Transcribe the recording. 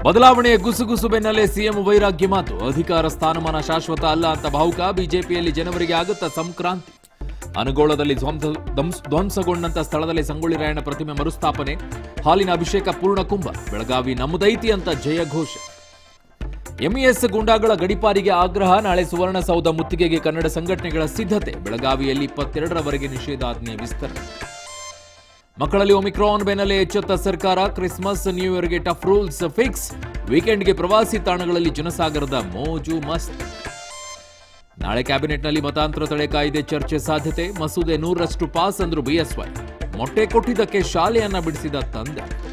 ಬದಲಾವಣೆಯ ಗುಸುಗುಸು ಬೆನ್ನಲ್ಲೇ ಸಿಎಂ ವೈರಾಗ್ಯ ಮಾತು ಅಧಿಕಾರ ಸ್ಥಾನಮಾನ ಶಾಶ್ವತ ಅಲ್ಲ ಅಂತ ಭಾವುಕ ಬಿಜೆಪಿಯಲ್ಲಿ ಜನವರಿಗೆ ಆಗುತ್ತಾ ಸಂಕ್ರಾಂತಿ ಅನಗೋಳದಲ್ಲಿ ಧ್ವಂಸ ಧ್ವಂಸ- ಧ್ವಂಸಗೊಂಡಂತ ಸ್ಥಳದಲ್ಲಿ ಸಂಗೊಳ್ಳಿ ರಾಯಣ್ಣ ಪ್ರತಿಮೆ ಮರುಸ್ಥಾಪನೆ ಹಾಲಿನ ಅಭಿಷೇಕ ಪೂರ್ಣಕುಂಭ ಬೆಳಗಾವಿ ನಮ್ಮದೈತಿ ಅಂತ ಜಯಘೋಷ ಎಂಇಎಸ್ ಗುಂಡಾಗಳ ಗಡಿಪಾರಿಗೆ ಆಗ್ರಹ ನಾಳೆ ಸುವರ್ಣಸೌಧ ಮುತ್ತಿಗೆಗೆ ಕನ್ನಡ ಸಂಘಟನೆಗಳ ಸಿದ್ಧತೆ ಬೆಳಗಾವಿಯಲ್ಲಿ ಇಪ್ಪತ್ತೆರಡರವರೆಗೆ ನಿಷೇಧಾಜ್ಞೆ ವಿಸ್ತರಣೆ ಮಕ್ಕಳಲ್ಲಿ ಒಮಿಕ್ರಾನ್ ಬೆನ್ನಲ್ಲೇ ಎಚ್ಚೆತ್ತ ಸರ್ಕಾರ ಕ್ರಿಸ್ಮಸ್ ನ್ಯೂ ಇಯರ್ಗೆ ಟಫ್ ರೂಲ್ಸ್ ಫಿಕ್ಸ್ ವೀಕೆಂಡ್ಗೆ ಪ್ರವಾಸಿ ತಾಣಗಳಲ್ಲಿ ಜನಸಾಗರದ ಮೋಜು ಮಸ್ತ್ ನಾಳೆ ಕ್ಯಾಬಿನೆಟ್ನಲ್ಲಿ ಮತಾಂತರ ತಡೆ ಕಾಯ್ದೆ ಚರ್ಚೆ ಸಾಧ್ಯತೆ ಮಸೂದೆ ನೂರರಷ್ಟು ಪಾಸ್ ಅಂದ್ರು ಬಿಎಸ್ವೈ ಮೊಟ್ಟೆ ಕೊಟ್ಟಿದ್ದಕ್ಕೆ ಶಾಲೆಯನ್ನ ಬಿಡಿಸಿದ ತಂದೆ